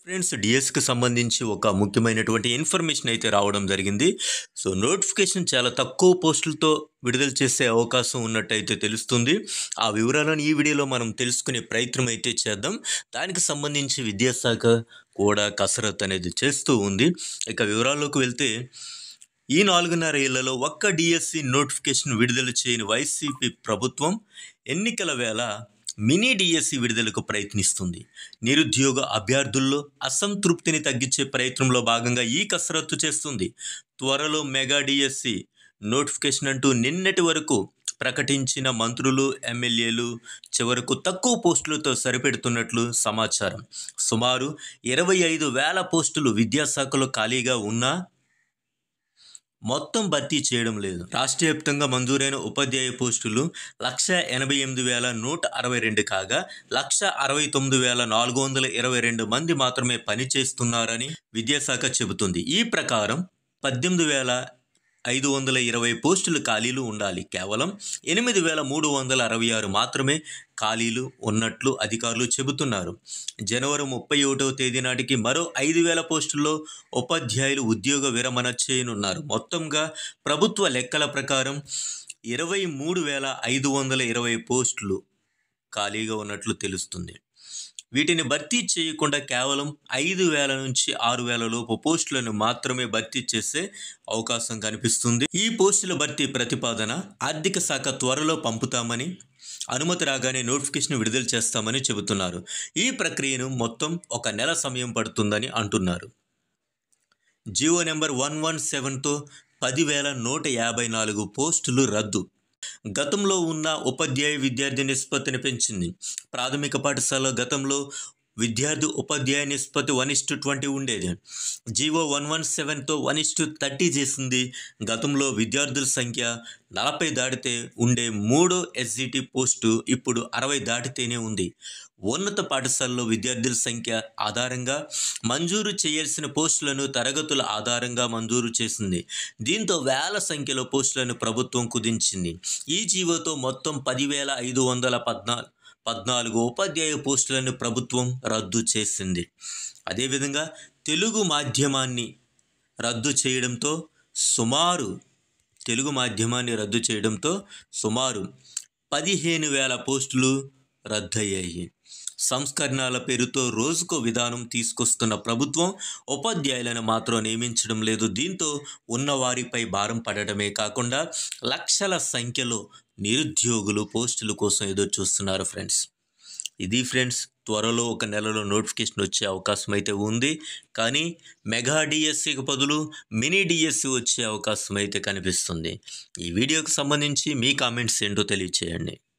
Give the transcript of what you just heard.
friends డిఎస్కి సంబంధించి ఒక ముఖ్యమైనటువంటి ఇన్ఫర్మేషన్ అయితే రావడం జరిగింది సో నోటిఫికేషన్ చాలా తక్కువ పోస్టులతో విడుదల చేసే అవకాశం ఉన్నట్టయితే తెలుస్తుంది ఆ వివరాలను ఈ వీడియోలో మనం తెలుసుకునే ప్రయత్నం అయితే చేద్దాం దానికి సంబంధించి విద్యాశాఖ కూడా కసరత్తు అనేది చేస్తూ ఉంది ఇక వివరాల్లోకి వెళ్తే ఈ నాలుగున్నర ఏళ్లలో ఒక్క డిఎస్సి నోటిఫికేషన్ విడుదల చేయని వైసీపీ ప్రభుత్వం ఎన్నికల వేళ మినీ డిఎస్సి విడుదలకు ప్రయత్నిస్తుంది నిరుద్యోగ అభ్యర్థుల్లో అసంతృప్తిని తగ్గించే ప్రయత్నంలో భాగంగా ఈ కసరత్తు చేస్తుంది త్వరలో మెగా డిఎస్సి నోటిఫికేషన్ అంటూ నిన్నటి వరకు ప్రకటించిన మంత్రులు ఎమ్మెల్యేలు చివరకు తక్కువ పోస్టులతో సరిపెడుతున్నట్లు సమాచారం సుమారు ఇరవై ఐదు వేల పోస్టులు విద్యాశాఖలో ఖాళీగా ఉన్నా మొత్తం భర్తీ చేయడం లేదు రాష్ట్ర వ్యాప్తంగా మంజూరైన ఉపాధ్యాయ పోస్టులు లక్ష ఎనభై ఎనిమిది వేల నూట అరవై రెండు కాగా లక్ష అరవై తొమ్మిది వేల నాలుగు వందల ఇరవై రెండు మంది మాత్రమే పనిచేస్తున్నారని విద్యాశాఖ చెబుతుంది ఈ ప్రకారం పద్దెనిమిది వేల ఐదు వందల ఇరవై పోస్టులు ఖాళీలు ఉండాలి కేవలం ఎనిమిది వేల మూడు వందల అరవై ఆరు మాత్రమే ఖాళీలు ఉన్నట్లు అధికారులు చెబుతున్నారు జనవరి ముప్పై ఒకటవ తేదీ నాటికి మరో ఐదు వేల పోస్టుల్లో ఉపాధ్యాయులు ఉద్యోగ విరమణ చేయనున్నారు మొత్తంగా ప్రభుత్వ లెక్కల ప్రకారం ఇరవై మూడు వేల ఐదు వందల ఇరవై పోస్టులు ఖాళీగా ఉన్నట్లు తెలుస్తుంది వీటిని భర్తీ చేయకుండా కేవలం ఐదు వేల నుంచి ఆరు వేల లోపు పోస్టులను మాత్రమే భర్తీ చేసే అవకాశం కనిపిస్తుంది ఈ పోస్టుల భర్తీ ప్రతిపాదన ఆర్థిక శాఖ త్వరలో పంపుతామని అనుమతి రాగానే నోటిఫికేషన్ విడుదల చేస్తామని చెబుతున్నారు ఈ ప్రక్రియను మొత్తం ఒక నెల సమయం పడుతుందని అంటున్నారు జియో నెంబర్ వన్ వన్ సెవెన్తో పదివేల నూట యాభై నాలుగు పోస్టులు రద్దు గతంలో ఉన్న ఉపాధ్యాయ విద్యార్థి నిష్పత్తిని పెంచింది ప్రాథమిక పాఠశాల గతంలో విద్యార్థి ఉపాధ్యాయ నిష్పత్తి వన్ ఇస్టు ట్వంటీ ఉండేది జీవో వన్ వన్ సెవెన్తో వన్ ఇస్టు థర్టీ చేసింది గతంలో విద్యార్థుల సంఖ్య నలభై దాటితే ఉండే మూడో ఎస్జిటి పోస్టు ఇప్పుడు అరవై దాటితేనే ఉంది ఉన్నత పాఠశాలలో విద్యార్థుల సంఖ్య ఆధారంగా మంజూరు చేయాల్సిన పోస్టులను తరగతుల ఆధారంగా మంజూరు చేసింది దీంతో వేల సంఖ్యలో పోస్టులను ప్రభుత్వం కుదించింది ఈ జీవోతో మొత్తం పదివేల ఐదు వందల పద్నాలుగు పద్నాలుగు ఉపాధ్యాయ పోస్టులను ప్రభుత్వం రద్దు చేసింది అదేవిధంగా తెలుగు మాధ్యమాన్ని రద్దు చేయడంతో సుమారు తెలుగు మాధ్యమాన్ని రద్దు చేయడంతో సుమారు పదిహేను వేల పోస్టులు రద్దయ్యాయి సంస్కరణల పేరుతో రోజుకో విధానం తీసుకొస్తున్న ప్రభుత్వం ఉపాధ్యాయులను మాత్రం నియమించడం లేదు దీంతో ఉన్నవారిపై భారం పడటమే కాకుండా లక్షల సంఖ్యలో నిరుద్యోగులు పోస్టుల కోసం ఎదురు చూస్తున్నారు ఫ్రెండ్స్ ఇది ఫ్రెండ్స్ త్వరలో ఒక నెలలో నోటిఫికేషన్ వచ్చే అవకాశం అయితే ఉంది కానీ మెగా డిఎస్సికి బదులు మినీ డిఎస్సి వచ్చే అవకాశం అయితే కనిపిస్తుంది ఈ వీడియోకి సంబంధించి మీ కామెంట్స్ ఏంటో తెలియచేయండి